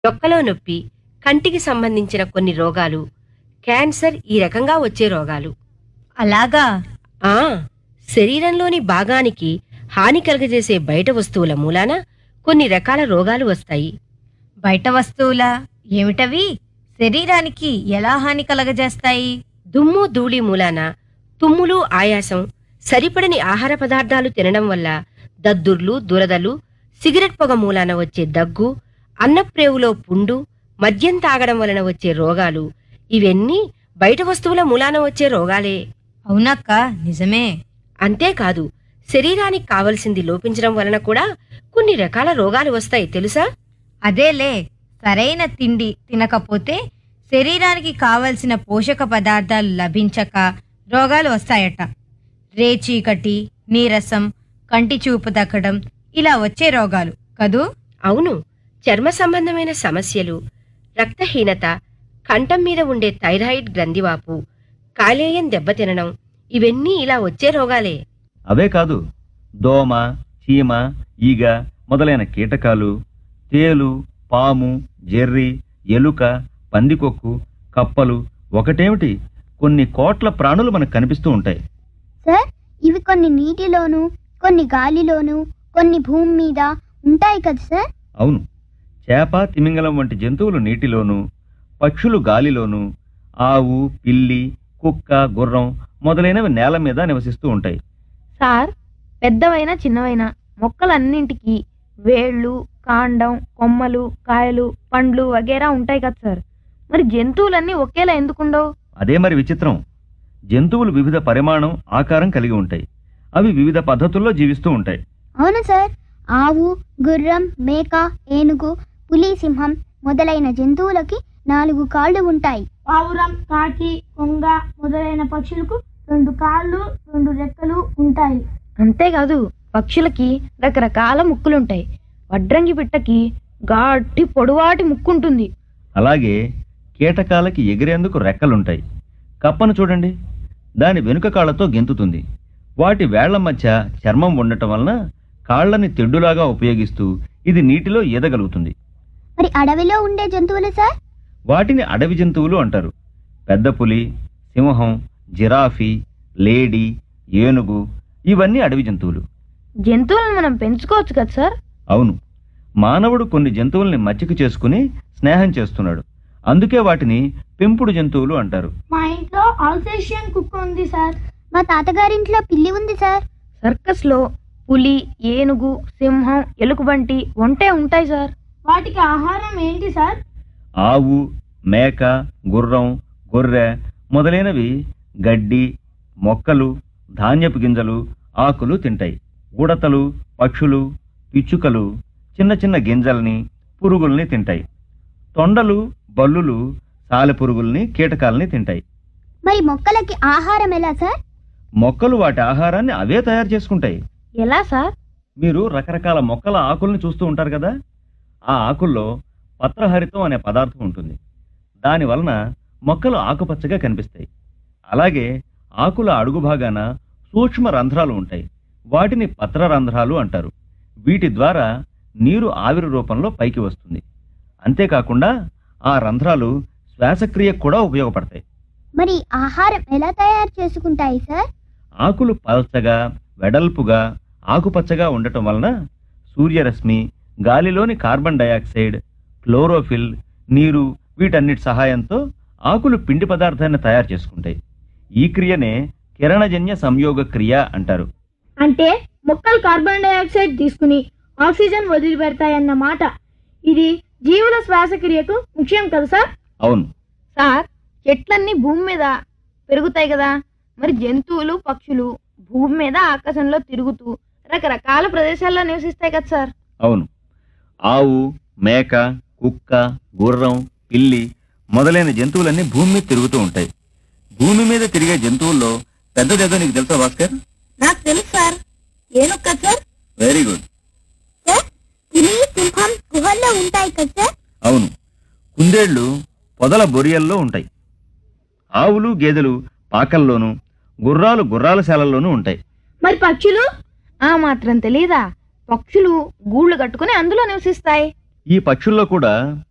డొక్కలో నొప్పి కంటికి సంబంధించిన కొన్ని రోగాలు క్యాన్సర్ ఈ రకంగా వచ్చే రోగాలు అలాగా ఆ శరీరంలోని భాగానికి హాని కలుగజేసే బయట వస్తువుల మూలాన కొన్ని రకాల రోగాలు వస్తాయి బయట వస్తువులా ఏమిటవి శరీరానికి ఎలా హాని కలగజేస్తాయి దుమ్ము ధూళి మూలాన తుమ్ములు ఆయాసం సరిపడని ఆహార పదార్థాలు తినడం వల్ల దద్దుర్లు దురదలు సిగరెట్ పొగ మూలాన వచ్చే దగ్గు అన్నప్రేవులో పుండు మద్యం తాగడం వలన వచ్చే రోగాలు ఇవన్నీ బయట వస్తువుల మూలాన వచ్చే రోగాలే అవునక్క నిజమే అంతేకాదు శరీరానికి కావలసింది లోపించడం వలన కూడా కొన్ని రకాల రోగాలు వస్తాయి తెలుసా అదేలే సరైన తిండి తినకపోతే శరీరానికి కావలసిన పోషక పదార్థాలు లభించక రోగాలు వస్తాయట రేచీకటి నీరసం కంటి చూపు దక్కడం ఇలా వచ్చే రోగాలు కదూ అవును చర్మ సంబంధమైన సమస్యలు రక్తహీనత కంఠం మీద ఉండే థైరాయిడ్ గ్రంథివాపు కాలేయం దెబ్బతినడం ఇవన్నీ ఇలా వచ్చే రోగాలే అవే కాదు దోమ చీమ ఈగ మొదలైన కీటకాలు తేలు పాము జెర్రి ఎలుక పందికొక్కు కప్పలు ఒకటేమిటి కొన్ని కోట్ల ప్రాణులు మనకు కనిపిస్తూ ఉంటాయి సార్ ఇవి కొన్ని నీటిలోను కొన్ని గాలిలోను కొన్ని భూమి మీద ఉంటాయి కదా సార్ అవును చేప తిమింగలం వంటి జంతువులు నీటిలోను పక్షులు గాలిలోను ఆవు పిల్లి కుక్క గుర్రం మొదలైనవి నేల మీద నివసిస్తూ ఉంటాయి సార్ పెద్దవైన చిన్నవైన మొక్కలన్నింటికి వేళ్ళు కాండం కొమ్మలు కాయలు పండ్లు వగేరా ఉంటాయి కదా సార్ మరి జంతువులన్నీ ఒకేలా ఎందుకుండవు అదే మరి విచిత్రం జంతువులు వివిధ పరిమాణం ఆకారం కలిగి ఉంటాయి అవి వివిధ పద్ధతుల్లో జీవిస్తూ ఉంటాయి అవును సార్ ఆవు గుర్రం మేక ఏనుగు పులి సింహం మొదలైన జంతువులకి నాలుగు కాళ్ళు ఉంటాయి పావురం కాకి కొంగ మొదలైన పక్షులకు రెండు కాళ్ళు రెండు రెక్కలు ఉంటాయి అంతేకాదు పక్షులకి రకరకాల ముక్కులుంటాయి వడ్రంగి పిట్టకి గాట్టి పొడువాటి ముక్కుంటుంది అలాగే కీటకాలకి ఎగిరేందుకు రెక్కలుంటాయి కప్పను చూడండి దాని వెనుక కాళ్లతో గెంతుతుంది వాటి వేళ్ల మధ్య చర్మం ఉండటం వలన కాళ్ళని తెడ్డులాగా ఉపయోగిస్తూ ఇది నీటిలో ఈదగలుగుతుంది మరి అడవిలో ఉండే జంతువులు సార్ వాటిని అడవి జంతువులు అంటారు పెద్ద పులి సింహం జిరాఫీ లేడీ ఏనుగు ఇవన్నీ అడవి జంతువులు జంతువులను మనం పెంచుకోవచ్చు కదా సార్ అవును మానవుడు కొన్ని జంతువుల్ని మచ్చిక చేసుకుని స్నేహం చేస్తున్నాడు అందుకే వాటిని పెంపుడు జంతువులు అంటారు మా ఇంట్లో ఆల్సేషియన్ కుక్క ఉంది సార్ మా తాతగారింట్లో పిల్లి ఉంది సార్ సర్కస్లో పులి ఏనుగు సింహం ఎలుగుబంటి ఒంటే ఉంటాయి సార్ వాటికి ఆహారం ఏంటి సార్ ఆవు మేక గుర్రం గొర్రె మొదలైనవి గడ్డి మొక్కలు ధాన్యపు గింజలు ఆకులు తింటాయి ఉడతలు పక్షులు పిచ్చుకలు చిన్న చిన్న గింజల్ని పురుగుల్ని తింటాయి తొండలు బల్లులు సాలెపురుగుల్ని కీటకాలని తింటాయి మరి మొక్కలకి ఆహారం ఎలా సార్ మొక్కలు వాటి ఆహారాన్ని అవే తయారు చేసుకుంటాయి ఎలా సార్ మీరు రకరకాల మొక్కల ఆకుల్ని చూస్తూ ఉంటారు కదా ఆ ఆకుల్లో పత్రహరితం అనే పదార్థం ఉంటుంది దాని వలన మొక్కలు ఆకుపచ్చగా కనిపిస్తాయి అలాగే ఆకుల అడుగు భాగాన సూక్ష్మ రంధ్రాలు ఉంటాయి వాటిని పత్రరంధ్రాలు అంటారు వీటి ద్వారా నీరు ఆవిరి రూపంలో పైకి వస్తుంది అంతేకాకుండా ఆ రంధ్రాలు శ్వాసక్రియకు కూడా ఉపయోగపడతాయి మరి ఆహారం ఎలా తయారు చేసుకుంటాయి సార్ ఆకులు పల్చగా వెడల్పుగా ఆకుపచ్చగా ఉండటం వలన సూర్యరశ్మి గాలిలోని కార్బన్ డయాక్సైడ్ క్లోరోఫిల్ నీరు వీటన్నిటి సహాయంతో ఆకులు పిండి పదార్థాన్ని తయారు చేసుకుంటాయి ఈ క్రియనే కిరణజన్య సంయోగ క్రియ అంటారు అంటే మొక్కలు కార్బన్ డైఆక్సైడ్ తీసుకుని ఆక్సిజన్ వదిలిపెడతాయన్నమాట ఇది జీవుల శ్వాసక్రియకు ముఖ్యం కదా సార్ అవును సార్ చెట్లన్నీ భూమి మీద పెరుగుతాయి కదా మరి జంతువులు పక్షులు భూమి మీద ఆకాశంలో తిరుగుతూ రకరకాల ప్రదేశాల్లో నివసిస్తాయి కదా సార్ అవును ఆవు మేక కుక్క గుర్రం పిల్లి మొదలైన జంతువులన్నీ భూమి మీద తిరుగుతూ ఉంటాయి భూమి మీద తిరిగే జంతువుల్లో పెద్దదేదో నీకు తెలుసా భాస్కర్ నాకు తెలుసు సార్ ఏనుగు కదా సార్ వెరీ గుడ్ సార్ పులి సింహం గుహల్లో ఉంటాయి కదా సార్ అవును కుందేళ్లు పొదల బొరియల్లో ఉంటాయి ఆవులు గేదెలు పాకల్లోనూ గుర్రాలు గుర్రాల శాలల్లోనూ ఉంటాయి మరి పక్షులు ఆ మాత్రం తెలీదా పక్షులు గూళ్ళు కట్టుకుని అందులో నివసిస్తాయి ఈ పక్షుల్లో కూడా